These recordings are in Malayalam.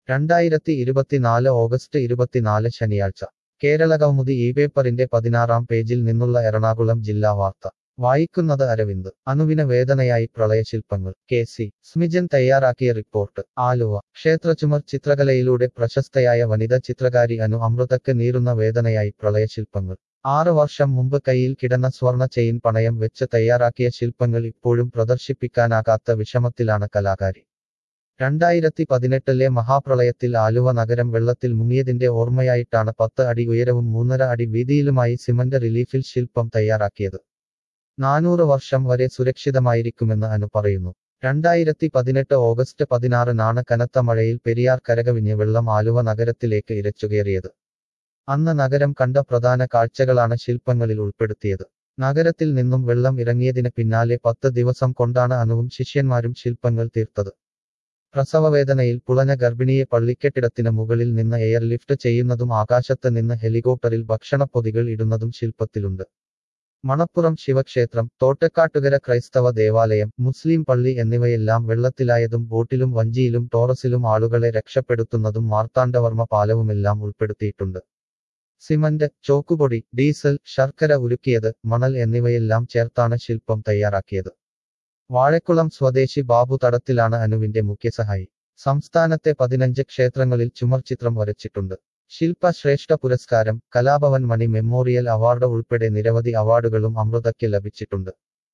രണ്ടായിരത്തി ഇരുപത്തിനാല് ഓഗസ്റ്റ് ഇരുപത്തിനാല് ശനിയാഴ്ച കേരള കൗമുദി ഈ പേപ്പറിന്റെ പതിനാറാം പേജിൽ നിന്നുള്ള എറണാകുളം ജില്ലാ വാർത്ത വായിക്കുന്നത് അരവിന്ദ് അനുവിന് വേദനയായി പ്രളയശില്പങ്ങൾ കെ സി സ്മിജൻ തയ്യാറാക്കിയ റിപ്പോർട്ട് ആലുവ ക്ഷേത്രചുമർ ചിത്രകലയിലൂടെ പ്രശസ്തയായ വനിത ചിത്രകാരി അനു അമൃതക്ക് നീറുന്ന വേദനയായി പ്രളയശില്പങ്ങൾ ആറ് വർഷം മുമ്പ് കയ്യിൽ കിടന്ന സ്വർണ ചെയിൻ പണയം വെച്ച് തയ്യാറാക്കിയ ശില്പങ്ങൾ ഇപ്പോഴും പ്രദർശിപ്പിക്കാനാകാത്ത വിഷമത്തിലാണ് കലാകാരി രണ്ടായിരത്തി പതിനെട്ടിലെ മഹാപ്രളയത്തിൽ ആലുവ നഗരം വെള്ളത്തിൽ മുങ്ങിയതിന്റെ ഓർമ്മയായിട്ടാണ് പത്ത് അടി ഉയരവും മൂന്നര അടി വീതിയിലുമായി സിമന്റ് റിലീഫിൽ ശില്പം തയ്യാറാക്കിയത് നാനൂറ് വർഷം വരെ സുരക്ഷിതമായിരിക്കുമെന്ന് അനു പറയുന്നു രണ്ടായിരത്തി പതിനെട്ട് ഓഗസ്റ്റ് പതിനാറിനാണ് കനത്ത മഴയിൽ പെരിയാർ കരകവിഞ്ഞ് വെള്ളം ആലുവ നഗരത്തിലേക്ക് ഇരച്ചുകയറിയത് അന്ന് നഗരം കണ്ട പ്രധാന കാഴ്ചകളാണ് ശില്പങ്ങളിൽ ഉൾപ്പെടുത്തിയത് നഗരത്തിൽ നിന്നും വെള്ളം ഇറങ്ങിയതിന് പിന്നാലെ പത്ത് ദിവസം കൊണ്ടാണ് അനുവും ശിഷ്യന്മാരും ശില്പങ്ങൾ തീർത്തത് പ്രസവവേദനയിൽ പുളഞ്ഞ ഗർഭിണിയെ പള്ളിക്കെട്ടിടത്തിന് മുകളിൽ നിന്ന് എയർ ലിഫ്റ്റ് ചെയ്യുന്നതും ആകാശത്ത് നിന്ന് ഹെലികോപ്റ്ററിൽ ഭക്ഷണപ്പൊതികൾ ഇടുന്നതും ശില്പത്തിലുണ്ട് മണപ്പുറം ശിവക്ഷേത്രം തോട്ടക്കാട്ടുകര ക്രൈസ്തവ ദേവാലയം മുസ്ലിം പള്ളി എന്നിവയെല്ലാം വെള്ളത്തിലായതും ബോട്ടിലും വഞ്ചിയിലും ടോറസിലും ആളുകളെ രക്ഷപ്പെടുത്തുന്നതും മാർത്താണ്ഡവർമ്മ പാലവുമെല്ലാം ഉൾപ്പെടുത്തിയിട്ടുണ്ട് സിമന്റ് ചോക്കുപൊടി ഡീസൽ ശർക്കര ഉരുക്കിയത് മണൽ എന്നിവയെല്ലാം ചേർത്താണ് ശില്പം തയ്യാറാക്കിയത് വാഴക്കുളം സ്വദേശി ബാബു തടത്തിലാണ് അനുവിന്റെ മുഖ്യസഹായി സംസ്ഥാനത്തെ പതിനഞ്ച് ക്ഷേത്രങ്ങളിൽ ചുമർ ചിത്രം വരച്ചിട്ടുണ്ട് ശില്പ ശ്രേഷ്ഠ പുരസ്കാരം കലാഭവൻ മണി മെമ്മോറിയൽ അവാർഡ് ഉൾപ്പെടെ നിരവധി അവാർഡുകളും അമൃതയ്ക്ക് ലഭിച്ചിട്ടുണ്ട്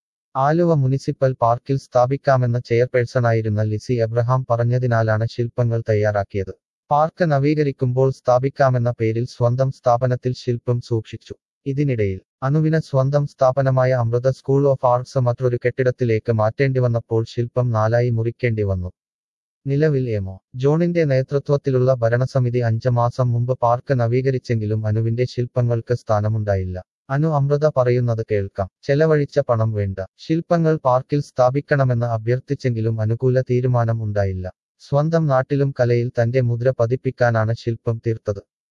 ആലുവ മുനിസിപ്പൽ പാർക്കിൽ സ്ഥാപിക്കാമെന്ന ചെയർപേഴ്സണായിരുന്ന ലിസി എബ്രഹാം പറഞ്ഞതിനാലാണ് ശില്പങ്ങൾ തയ്യാറാക്കിയത് പാർക്ക് നവീകരിക്കുമ്പോൾ സ്ഥാപിക്കാമെന്ന പേരിൽ സ്വന്തം സ്ഥാപനത്തിൽ ശില്പം സൂക്ഷിച്ചു ഇതിനിടയിൽ അനുവിന് സ്വന്തം സ്ഥാപനമായ അമൃത സ്കൂൾ ഓഫ് ആർട്സ് മറ്റൊരു കെട്ടിടത്തിലേക്ക് മാറ്റേണ്ടി വന്നപ്പോൾ ശില്പം നാലായി മുറിക്കേണ്ടി വന്നു നിലവിൽ എമോ ജോണിന്റെ നേതൃത്വത്തിലുള്ള ഭരണസമിതി അഞ്ച് മാസം മുമ്പ് പാർക്ക് നവീകരിച്ചെങ്കിലും അനുവിന്റെ ശില്പങ്ങൾക്ക് സ്ഥാനമുണ്ടായില്ല അനു അമൃത പറയുന്നത് കേൾക്കാം ചെലവഴിച്ച പണം വേണ്ട ശില്പങ്ങൾ പാർക്കിൽ സ്ഥാപിക്കണമെന്ന് അഭ്യർത്ഥിച്ചെങ്കിലും അനുകൂല തീരുമാനം ഉണ്ടായില്ല സ്വന്തം നാട്ടിലും കലയിൽ തന്റെ മുദ്ര പതിപ്പിക്കാനാണ് ശില്പം തീർത്തത്